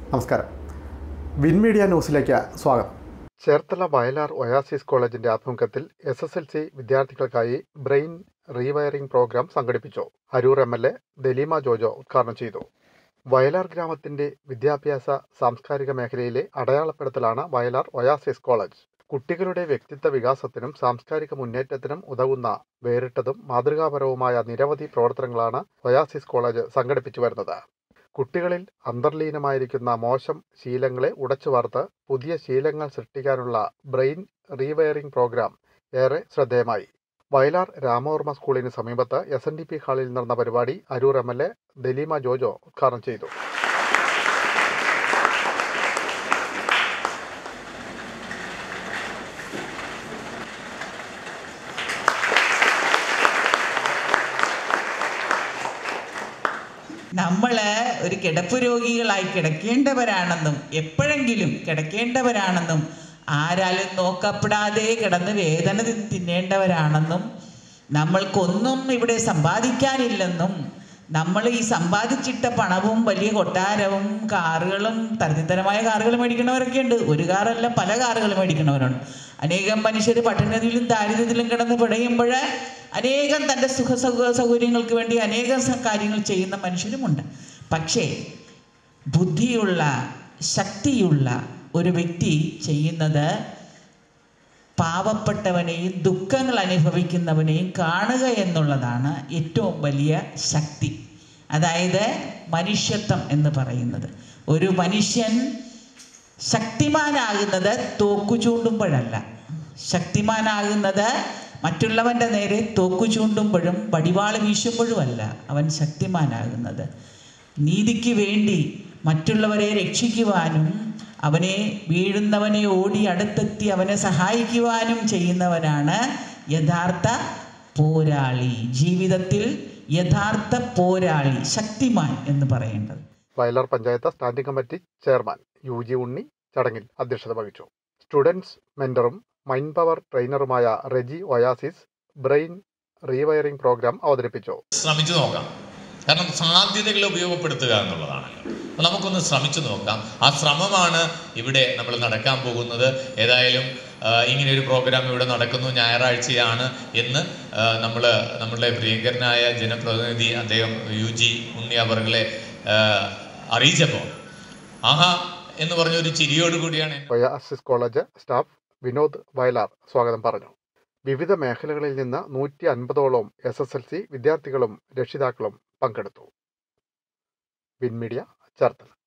നമസ്കാരം win media ന്യൂസിലേക്ക് സ്വാഗതം ചേർത്തല വയലാർ ഒയാസിസ് കോളേജിന്റെ ആഭിമുഖ്യത്തിൽ എസ് എസ് എൽ സി വിദ്യാർത്ഥികൾക്കായി ബ്രെയിൻ റീവയറിംഗ് പ്രോഗ്രാം സംഘടിപ്പിച്ചു Aroor M L A Daleema Jojo ഉദ്ഘാടനം ചെയ്തു വയലാർ ഗ്രാമത്തിന്റെ വിദ്യാഭ്യാസ സാംസ്കാരിക മേഖലയിലെ അടയാളപ്പെടുത്തലാണ് വയലാർ ഒയാസിസ് കോളേജ് കുട്ടികളുടെ വ്യക്തിത്വ വികാസത്തിനും സാംസ്കാരിക മുന്നേറ്റത്തിനും ഉതകുന്ന വേറിട്ടതും മാതൃകാപരവുമായ നിരവധി പ്രവർത്തനങ്ങളാണ് ഒയാസിസ് കോളേജ് സംഘടിപ്പിച്ചു വരുന്നത് കുട്ടികളിൽ അന്തർലീനമായിരിക്കുന്ന മോശം ശീലങ്ങളെ ഉടച്ചു വാർത്ത് പുതിയ ശീലങ്ങൾ സൃഷ്ടിക്കാനുള്ള ബ്രെയിൻ റീവയറിംഗ് പ്രോഗ്രാം ഏറെ ശ്രദ്ധേയമായി വയലാർ രാമവർമ്മ സ്കൂളിന് സമീപത്ത് എസ് എൻ ഡി പി ഹാളിൽ നടന്ന പരിപാടി Aroor M L A Daleema Jojo ഉദ്ഘാടനം ചെയ്തു നമ്മൾ ഒരു കിടപ്പ് രോഗികളായി കിടക്കേണ്ടവരാണെന്നും എപ്പോഴെങ്കിലും കിടക്കേണ്ടവരാണെന്നും ആരാലും നോക്കപ്പെടാതെ കിടന്ന് വേദന തി- തിന്നേണ്ടവരാണെന്നും നമ്മൾക്കൊന്നും ഇവിടെ സമ്പാദിക്കാനില്ലെന്നും നമ്മൾ ഈ സമ്പാദിച്ചിട്ട പണവും വലിയ കൊട്ടാരവും കാറുകളും തരത്തിത്തരമായ കാറുകൾ മേടിക്കുന്നവരൊക്കെ ഉണ്ട് ഒരു കാറല്ല പല കാറുകൾ മേടിക്കുന്നവരുണ്ട് അനേകം മനുഷ്യർ പട്ടിണത്തിലും ദാരിദ്ര്യത്തിലും കിടന്ന് പിടയുമ്പോൾ അനേകം തൻ്റെ സുഖ സൗക സൗകര്യങ്ങൾക്ക് വേണ്ടി അനേകം സ- കാര്യങ്ങൾ ചെയ്യുന്ന മനുഷ്യരുമുണ്ട് പക്ഷേ ബുദ്ധിയുള്ള ശക്തിയുള്ള ഒരു വ്യക്തി ചെയ്യുന്നത് പാവപ്പെട്ടവനെയും ദുഃഖങ്ങൾ അനുഭവിക്കുന്നവനെയും കാണുക എന്നുള്ളതാണ് ഏറ്റവും വലിയ ശക്തി അതായത് മനുഷ്യത്വം എന്ന് പറയുന്നത് ഒരു മനുഷ്യൻ ശക്തിമാനാകുന്നത് തോക്കു ചൂണ്ടുമ്പോഴല്ല ശക്തിമാനാകുന്നത് മറ്റുള്ളവൻ്റെ നേരെ തോക്കു ചൂണ്ടുമ്പോഴും വടിവാള് വീശുമ്പോഴുമല്ല അവൻ ശക്തിമാനാകുന്നത് നീതിക്ക് വേണ്ടി മറ്റുള്ളവരെ രക്ഷിക്കുവാനും അവനെ വീഴുന്നവനെ ഓടി അടുത്തെത്തി അവനെ സഹായിക്കുവാനും ചെയ്യുന്നവനാണ് യഥാർത്ഥ പോരാളി ജീവിതത്തിൽ യഥാർത്ഥ പോരാളി ശക്തിമാൻ എന്ന് പറയേണ്ടത് Vayalar panchayat standing committee chairman U G Unni ചടങ്ങിൽ അധ്യക്ഷത വഹിച്ചു സ്റ്റുഡൻസ് മെന്ററും മൈൻഡ് പവർ ട്രെയിനറുമായ Reji Oasis brain rewiring programme അവതരിപ്പിച്ചു ശ്രമിച്ചു നോക്കാം കാരണം സാധ്യതകൾ ഉപയോഗപ്പെടുത്തുക എന്നുള്ളതാണല്ലോ അപ്പോൾ നമുക്കൊന്ന് ശ്രമിച്ചു നോക്കാം ആ ശ്രമമാണ് ഇവിടെ നമ്മൾ നടക്കാൻ പോകുന്നത് ഏതായാലും ആ, ഇങ്ങനെ ഒരു പ്രോഗ്രാം ഇവിടെ നടക്കുന്നു ഞായറാഴ്ചയാണ് എന്ന് നമ്മൾ നമ്മളുടെ പ്രിയങ്കരനായ ജനപ്രതിനിധി അദ്ദേഹം യു ജി ഉണ്ണി അവർകളെ അറിയിച്ചപ്പോൾ ആഹാ എന്ന് പറഞ്ഞ ഒരു ചിരിയോടുകൂടിയാണ് എന്നെ Oasis college staff Vinod Vayalar സ്വാഗതം പറഞ്ഞു വിവിധ മേഖലകളിൽ നിന്ന് നൂറ്റി അൻപതോളം എസ് എസ് എൽ സി വിദ്യാർത്ഥികളും രക്ഷിതാക്കളും പങ്കെടുത്തു വിൻ മീഡിയ ചേർത്തല